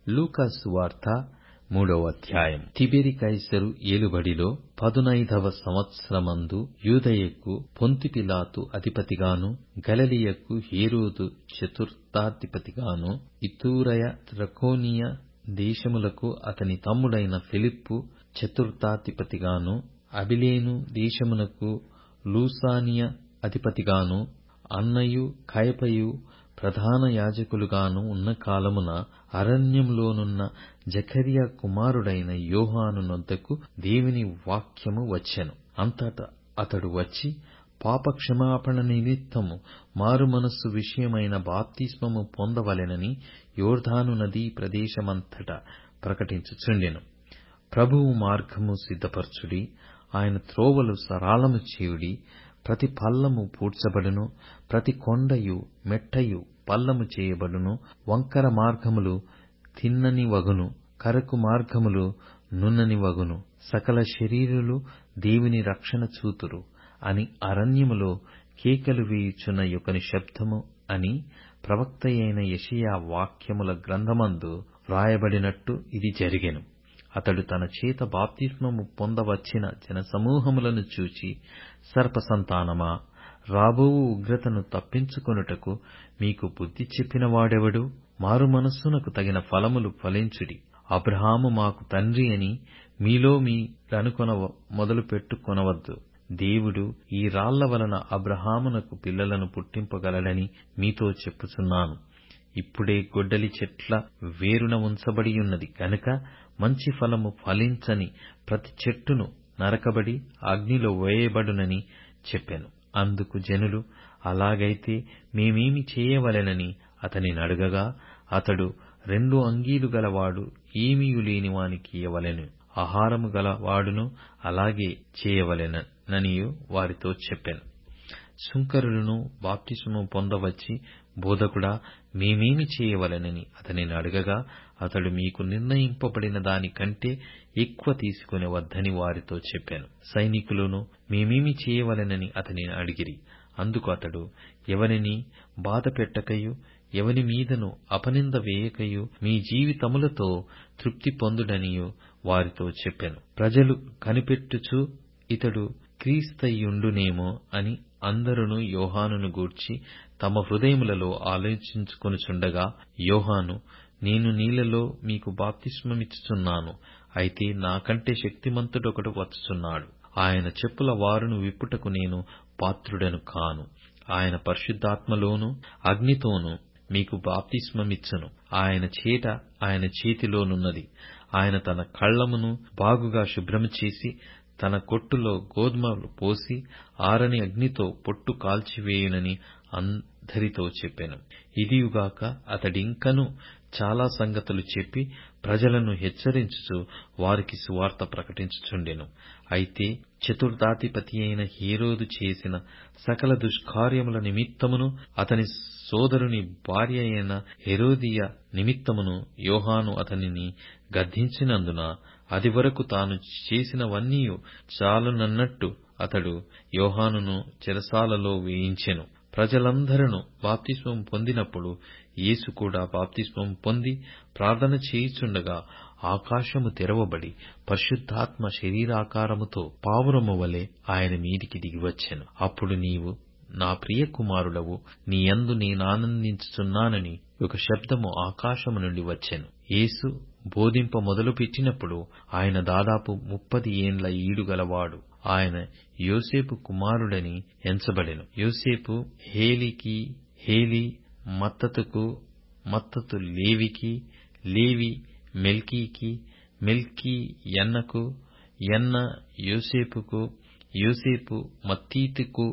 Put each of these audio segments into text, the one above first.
లూకాసు వార్త మూడవ అధ్యాయం తిబెరి కైసరు ఏలుబడిలో పదునైదవ సంవత్సరమందు యూదయకు పొంతి పిలాతు అధిపతిగాను గలిలయకు హేరోదు చతుర్థాధిపతిగాను ఇతూరయ త్రకోనియ దేశములకు అతని తమ్ముడైన ఫిలిప్పు చతుర్థాధిపతిగాను అబిలేను దేశమునకు లూసానియ అధిపతిగాను అన్నయు కయపయు ప్రధాన యాజకులుగాను ఉన్న కాలమున అరణ్యములోనున్న జకర్యా కుమారుడైన యోహాను నొద్దకు దేవుని వాక్యము వచ్చెను అంతటా అతడు వచ్చి పాపక్షమాపణ నిమిత్తము మారుమనస్సు విషయమైన బాప్తిస్మము పొందవలెనని యోర్దాను నదీ ప్రదేశమంతటా ప్రకటించుచుండెను ప్రభువు మార్గము సిద్ధపరచుడి ఆయన త్రోవలు సరళము చేయుడి ప్రతి పల్లము పూడ్చబడును ప్రతి కొండయు మెట్టయు పల్లము చేయబడును వంకర మార్గములు తిన్నని వగును కరకు మార్గములు నున్నని వగును సకల శరీరులు దేవుని రక్షణ చూతురు అని అరణ్యములో కేకలు వేయుచున్న యొకని శబ్దము అని ప్రవక్తయైన యెషయా వాక్యముల గ్రంథమందు వ్రాయబడినట్టు ఇది జరిగెను అతడు తన చేత బాప్తిస్మము పొందవచ్చిన జనసమూహములను చూచి సర్పసంతానమా రాబోవు ఉగ్రతను తప్పించుకొనుటకు మీకు బుద్ధి చెప్పిన వాడెవడు మారుమనస్సునకు తగిన ఫలములు ఫలించుడి అబ్రహాము మాకు తండ్రి అని మీలో మీరనుకొన మొదలు పెట్టుకొనవద్దు దేవుడు ఈ రాళ్ల వలన అబ్రహామునకు పిల్లలను పుట్టింపగలడని మీతో చెప్పుచున్నాను ఇప్పుడే గొడ్డలి చెట్ల వేరున ఉంచబడియున్నది గనుక మంచి ఫలము ఫలించని ప్రతి చెట్టును నరకబడి అగ్నిలో వేయబడునని చెప్పెను అందుకు జనులు అలాగైతే మేమేమి చేయవలెనని అతనిని అడగగా అతడు రెండు అంగీలు గలవాడు ఏమీయు లేని వానికి ఇయ్యవలెను ఆహారము గలవాడును అలాగే చేయవలెననియు వారితో చెప్పెను సుంకరులను బాప్తిస్మము పొందవచ్చి బోధకుడా మేమేమి చేయవలెనని అతనిని అడగగా అతడు మీకు నిర్ణయింపబడిన దానికంటే ఎక్కువ తీసుకుని వద్దని వారితో చెప్పాను సైనికులను మేమేమి చేయవలెనని అతనిని అడిగిరి అందుకు అతడు ఎవరిని బాధ పెట్టకయు ఎవని మీదను అపనింద వేయకయు మీ జీవితములతో తృప్తి పొందుడనియు వారితో చెప్పాను ప్రజలు కనిపెట్టుచు ఇతడు క్రీస్తయ్యుండునేమో అని అందరును యోహానును గూర్చి తమ హృదయములలో ఆలోచించుకొనుచుండగా యోహాను నేను నీళ్లలో మీకు బాప్తిస్మమిచ్చుచున్నాను అయితే నాకంటే శక్తిమంతుడొకడు వచ్చుచున్నాడు ఆయన చెప్పుల వారును విప్పుటకు నేను పాత్రుడను కాను ఆయన పరిశుద్ధాత్మలోను అగ్నితోనూ మీకు బాప్తిస్మమిచ్చును ఆయన చేట ఆయన చేతిలోనున్నది ఆయన తన కళ్ళమును బాగుగా శుభ్రము చేసి తన కొట్టులో గోధుమలు పోసి ఆరని అగ్నితో పొట్టు కాల్చివేయునని అందరితో చెప్పెను ఇదియుగాక అతడింకను చాలా సంగతులు చెప్పి ప్రజలను హెచ్చరించుచు వారికి సువార్త ప్రకటించుచుండెను అయితే చతుర్థాధిపతి అయిన హేరోదు చేసిన సకల దుష్కార్యముల నిమిత్తమును అతని సోదరుని భార్య అయిన హెరోదియ నిమిత్తమును యోహాను అతనిని గద్దించినందున అది వరకు తాను చేసినవన్నీ చాలునన్నట్టు అతడు యోహానును చెరసాలలో వేయించెను ప్రజలందరూ బాప్తిస్మం పొందినప్పుడు యేసు కూడా బాప్తిస్మం పొంది ప్రార్థన చేయుచుండగా ఆకాశము తెరవబడి పరిశుద్ధాత్మ శరీరాకారముతో పావురము వలె ఆయన మీదికి దిగివచ్చెను అప్పుడు నీవు నా ప్రియ కుమారుడవు నీ యందు నేనానందించుచున్నానని ఒక శబ్దము ఆకాశము నుండి వచ్చెను యేసు బోధింప మొదలుపెట్టినప్పుడు ఆయన దాదాపు ముప్పది ఏండ్ల ఈడు గలవాడు ఆయన యోసేపు కుమారుడని ఎంచబడెను యోసేపు హేలికి హేలి మత్తతుకు మత్తతు లేవికి లేవి మెల్కీకి మెల్కీ యన్నకు యన్న యోసేపుకు యోసేపు మత్తీతుకు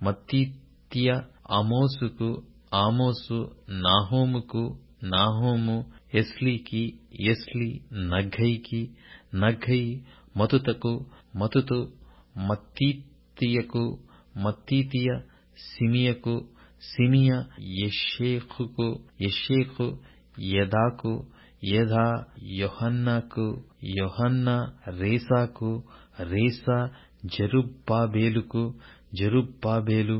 మత్తీత్య ఆమోసుకు ఆమోసు నాహోముకు నాహోము ఎస్లీకి ఎస్లీ నగ్గయికి నగ్గయి మతుతకు మతుతు మత్తీతియకు మత్తీతియ సిమియకు సిమియ యెషేకుకు యెషేకు యెదాకు యెదా యోహన్నకు యోహన్న రేసాకు రేసా జెరుబ్బాబేలుకు జెరుబ్బాబేలు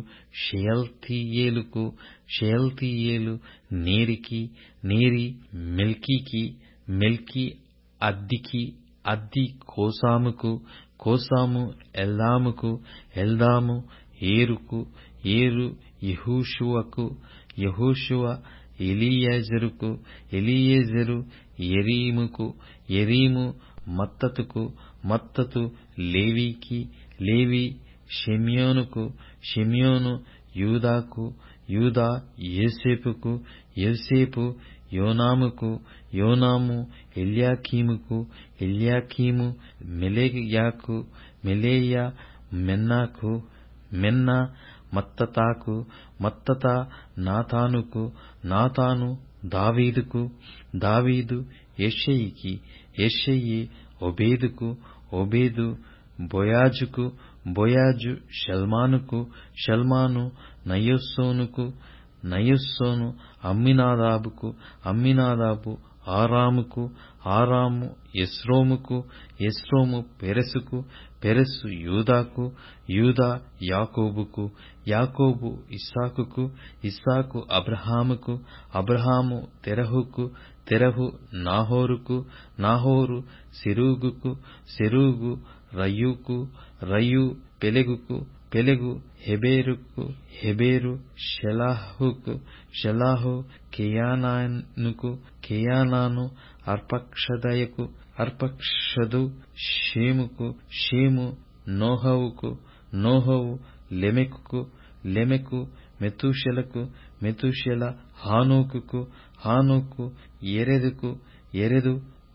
షయల్తీయేలుకు షయల్తీయేలు నేరికి నేరి మెల్కీకి మెల్కి అద్దికి అద్ది కోసాముకు కోసాము ఎల్దాముకు ఎల్దాము ఏరుకు ఏరు యెహోషువకు యెహోషువ ఎలీయెజరుకు ఎలీయెజరు యెరీముకు యెరీము మత్తతుకు మత్తతు లేవీకి లేవి షిమ్యోనుకు షిమ్యోను యూదాకు యూదా యోసేపుకు యోసేపు యోనాముకు యోనాము ఎల్యాకీముకు ఎల్యాకీము మెలెయాకు మెలెయా మెన్నాకు మెన్నా మత్తతాకు మత్తతా నాతానుకు నాతాను దావీదుకు దావీదు యెషయికి యెషయి ఓబేదుకు ఓబేదు బోయాజుకు బోయాజు షల్మానుకు షల్మాను నయస్సోనుకు నయస్సోను అమ్మినాదాబుకు అమ్మినాదాబు ఆరాముకు ఆరాము ఎస్రోముకు ఎస్రోము పెరెసుకు పెరెసు యూదాకు యూదా యాకోబుకు యాకోబు ఇస్సాకుకు ఇస్సాకు అబ్రహాముకు అబ్రహాము తెరహుకు తెరహు నాహోరుకు నాహోరు సెరూగుకు సెరూగు రయ్యూకు రయ్యూ పెలెగుకు పెలెగు హెబెరుకు హెబెరు షెలాహుకు షెలాహు కెయానానుకు కెయానాను అర్పక్షదయకు అర్పక్షదు షేముకు షేము నోహవుకు నోహవు లెమెకుకు లెమెకు మెతూషెలకు మెతూషెల హానోకుకు హానోకు యెరెదుకు యెరెదు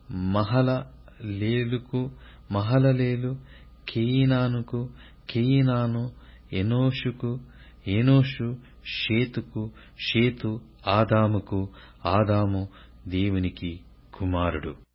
మహలలేలుకు మహలలేలు కేయినానుకు కేయినాను ఎనోషుకు ఎనోషు షేతుకు షేతు ఆదాముకు ఆదాము దేవునికి కుమారుడు